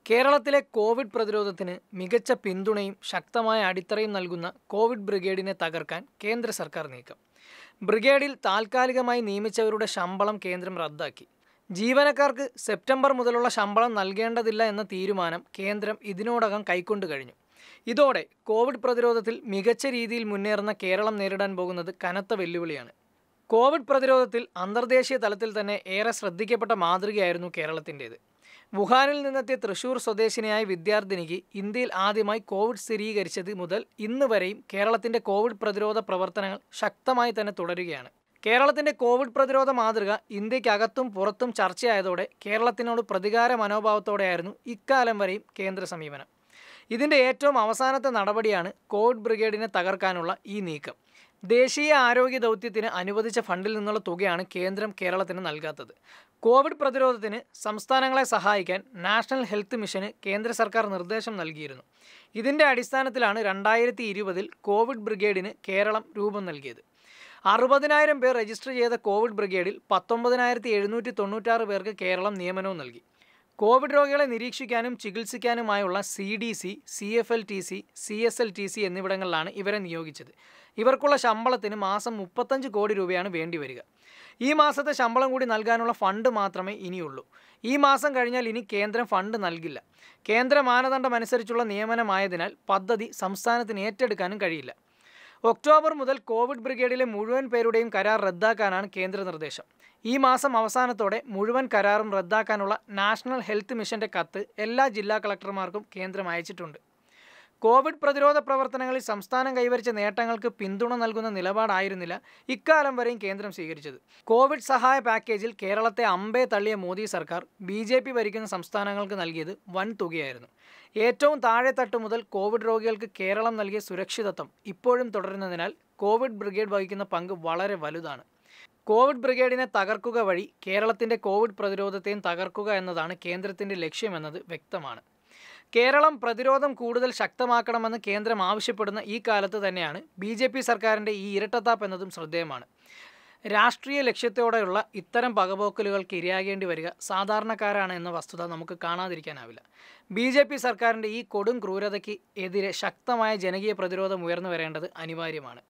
കേരളത്തിലെ കോവിഡ് പ്രതിരോധത്തിന് മികച്ച പിന്തുണയും ശക്തമായ അടിത്തറയും നൽകുന്ന കോവിഡ് ബ്രിഗേഡിനെ തകർക്കാൻ കേന്ദ്ര സർക്കാർ നീക്കം ബ്രിഗേഡിൽ താൽക്കാലികമായി നിയമിച്ചവരുടെ ശമ്പളം കേന്ദ്രം റദ്ദാക്കി ജീവനക്കാർക്ക് സെപ്റ്റംബർ മുതലുള്ള ശമ്പളം നൽകേണ്ടതില്ല എന്ന തീരുമാനം കേന്ദ്രം ഇതിനോടകം കൈക്കൊണ്ടു കഴിഞ്ഞു ഇതോടെ കോവിഡ് പ്രതിരോധത്തിൽ മികച്ച രീതിയിൽ മുന്നേറുന്ന കേരളം നേരിടാൻ പോകുന്നത് കനത്ത വെല്ലുവിളിയാണ് കോവിഡ് പ്രതിരോധത്തിൽ അന്തർദേശീയ തലത്തിൽ തന്നെ ഏറെ ശ്രദ്ധിക്കപ്പെട്ട മാതൃകയായിരുന്നു കേരളത്തിൻ്റേത് വുഹാനിൽ നിന്നെത്തിയ തൃശൂർ സ്വദേശിനിയായ വിദ്യാർത്ഥിനിക്ക് ഇന്ത്യയിൽ ആദ്യമായി കോവിഡ് സ്ഥിരീകരിച്ചത് മുതൽ ഇന്ന് വരെയും കേരളത്തിൻ്റെ കോവിഡ് പ്രതിരോധ പ്രവർത്തനങ്ങൾ ശക്തമായി തന്നെ തുടരുകയാണ് കേരളത്തിൻ്റെ കോവിഡ് പ്രതിരോധ മാതൃക ഇന്ത്യക്കകത്തും പുറത്തും ചർച്ചയായതോടെ കേരളത്തിനോട് പ്രതികാര മനോഭാവത്തോടെയായിരുന്നു ഇക്കാലം വരെയും കേന്ദ്ര സമീപനം ഇതിൻ്റെ ഏറ്റവും അവസാനത്തെ നടപടിയാണ് കോവിഡ് ബ്രിഗേഡിനെ തകർക്കാനുള്ള ഈ നീക്കം ദേശീയ ആരോഗ്യ ദൗത്യത്തിന് അനുവദിച്ച ഫണ്ടിൽ നിന്നുള്ള തുകയാണ് കേന്ദ്രം കേരളത്തിന് നൽകാത്തത് കോവിഡ് പ്രതിരോധത്തിന് സംസ്ഥാനങ്ങളെ സഹായിക്കാൻ നാഷണൽ ഹെൽത്ത് മിഷന് കേന്ദ്ര സർക്കാർ നിർദ്ദേശം നൽകിയിരുന്നു ഇതിൻ്റെ അടിസ്ഥാനത്തിലാണ് രണ്ടായിരത്തി ഇരുപതിൽ കോവിഡ് ബ്രിഗേഡിന് കേരളം രൂപം നൽകിയത് അറുപതിനായിരം പേർ രജിസ്റ്റർ ചെയ്ത കോവിഡ് ബ്രിഗേഡിൽ പത്തൊമ്പതിനായിരത്തി എഴുന്നൂറ്റി തൊണ്ണൂറ്റാറ് പേർക്ക് കേരളം നിയമനവും നൽകി കോവിഡ് രോഗികളെ നിരീക്ഷിക്കാനും ചികിത്സിക്കാനുമായുള്ള C D C C F L T C C S L T C എന്നിവിടങ്ങളിലാണ് ഇവരെ നിയോഗിച്ചത് ഇവർക്കുള്ള ശമ്പളത്തിന് മാസം മുപ്പത്തഞ്ച് കോടി രൂപയാണ് വേണ്ടിവരിക ഈ മാസത്തെ ശമ്പളം കൂടി നൽകാനുള്ള ഫണ്ട് മാത്രമേ ഇനിയുള്ളൂ ഈ മാസം കഴിഞ്ഞാൽ ഇനി കേന്ദ്രം ഫണ്ട് നൽകില്ല കേന്ദ്ര മാനദണ്ഡം അനുസരിച്ചുള്ള നിയമനമായതിനാൽ പദ്ധതി സംസ്ഥാനത്തിന് ഏറ്റെടുക്കാനും കഴിയില്ല ഒക്ടോബർ മുതൽ കോവിഡ് ബ്രിഗേഡിലെ മുഴുവൻ പേരുടെയും കരാർ റദ്ദാക്കാനാണ് കേന്ദ്ര നിർദ്ദേശം ഈ മാസം അവസാനത്തോടെ മുഴുവൻ കരാറും റദ്ദാക്കാനുള്ള നാഷണൽ ഹെൽത്ത് മിഷന്റെ കത്ത് എല്ലാ ജില്ലാ കളക്ടർമാർക്കും കേന്ദ്രം അയച്ചിട്ടുണ്ട് കോവിഡ് പ്രതിരോധ പ്രവർത്തനങ്ങളിൽ സംസ്ഥാനം കൈവരിച്ച നേട്ടങ്ങൾക്ക് പിന്തുണ നൽകുന്ന നിലപാടായിരുന്നില്ല ഇക്കാലം വരെയും കേന്ദ്രം സ്വീകരിച്ചത് കോവിഡ് സഹായ പാക്കേജിൽ കേരളത്തെ അമ്പേ തള്ളിയ മോദി സർക്കാർ ബി ജെ പി ഭരിക്കുന്ന സംസ്ഥാനങ്ങൾക്ക് നൽകിയത് വൻ തുകയായിരുന്നു ഏറ്റവും താഴെത്തട്ട് മുതൽ കോവിഡ് രോഗികൾക്ക് കേരളം നൽകിയ സുരക്ഷിതത്വം ഇപ്പോഴും തുടരുന്നതിനാൽ കോവിഡ് ബ്രിഗേഡ് വഹിക്കുന്ന പങ്ക് വളരെ വലുതാണ് കോവിഡ് ബ്രിഗേഡിനെ തകർക്കുക വഴി കേരളത്തിൻ്റെ കോവിഡ് പ്രതിരോധത്തെയും തകർക്കുക എന്നതാണ് കേന്ദ്രത്തിൻ്റെ ലക്ഷ്യമെന്നത് വ്യക്തമാണ് കേരളം പ്രതിരോധം കൂടുതൽ ശക്തമാക്കണമെന്ന് കേന്ദ്രം ആവശ്യപ്പെടുന്ന ഈ കാലത്ത് തന്നെയാണ് ബി ജെ പി സർക്കാരിൻ്റെ ഈ ഇരട്ടത്താപ്പ് എന്നതും ശ്രദ്ധേയമാണ് രാഷ്ട്രീയ ലക്ഷ്യത്തോടെയുള്ള ഇത്തരം പകപോക്കലുകൾക്ക് ഇരയാകേണ്ടി വരിക സാധാരണക്കാരാണ് എന്ന വസ്തുത നമുക്ക് കാണാതിരിക്കാനാവില്ല ബി ജെ പി സർക്കാരിൻ്റെ ഈ കൊടും ക്രൂരതയ്ക്ക് എതിരെ ശക്തമായ ജനകീയ പ്രതിരോധം ഉയർന്നു വരേണ്ടത് അനിവാര്യമാണ്